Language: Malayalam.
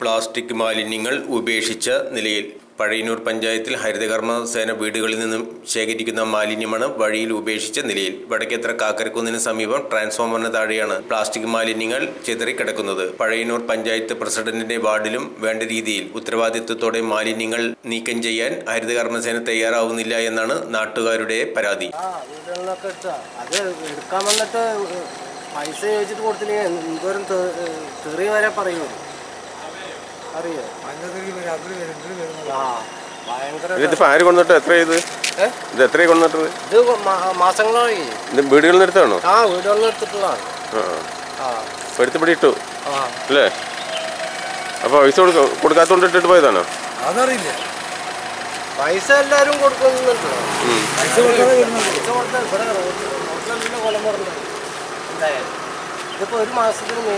പ്ലാസ്റ്റിക് മാലിന്യങ്ങൾ ഉപേക്ഷിച്ച നിലയിൽ പഴയന്നൂർ പഞ്ചായത്തിൽ ഹരിതകർമ്മ സേന വീടുകളിൽ നിന്നും ശേഖരിക്കുന്ന മാലിന്യമാണ് വഴിയിൽ ഉപേക്ഷിച്ച നിലയിൽ വടക്കേത്ര കാക്കരക്കുന്നിന് സമീപം ട്രാൻസ്ഫോമറിന് താഴെയാണ് പ്ലാസ്റ്റിക് മാലിന്യങ്ങൾ ചിതറിക്കിടക്കുന്നത് പഴയന്നൂർ പഞ്ചായത്ത് പ്രസിഡന്റിന്റെ വാർഡിലും വേണ്ട രീതിയിൽ ഉത്തരവാദിത്വത്തോടെ മാലിന്യങ്ങൾ നീക്കം ചെയ്യാൻ ഹരിതകർമ്മസേന തയ്യാറാവുന്നില്ല എന്നാണ് നാട്ടുകാരുടെ പരാതി ആ വീടുകളിലൊക്കെ ഇട്ടാ അത് എടുക്കാൻ വന്നിട്ട് പൈസ ചോദിച്ചിട്ട് കൊടുത്തില്ലെങ്കിൽ എന്തോരം തെ- തെറി വരെ പറയൂ അറിയോ ആ ഭയങ്കര ഇതിപ്പോ ആര് കൊണ്ടിട്ട് എത്ര ഇത് ഏ? ഇത് എത്രയാണ് കൊണ്ടിട്ടത് ഇത് മാ- മാസങ്ങളായി ഇത് വീടുകളിൽ നിന്ന് എടുത്താണോ ആ വീടുകളിൽ എടുത്തിട്ടുള്ളതാണ് ആ ആ എടുത്തുപിടി ഇട്ടു ആ അല്ലേ അപ്പൊ പൈസ കൊടുക്ക കൊടുക്കാത്തോണ്ട് ഇട്ടിട്ട് പോയതാണോ അതറിയില്ല പൈസ എല്ലാവരും കൊടുക്കുന്നുണ്ട് ഉം. പൈസ കൊടുത്താൽ ഇവിടെ റോഡിൽ കൊലം പറഞ്ഞത് എന്തായാലും ഇതിപ്പോ ഒരു മാസത്തിന്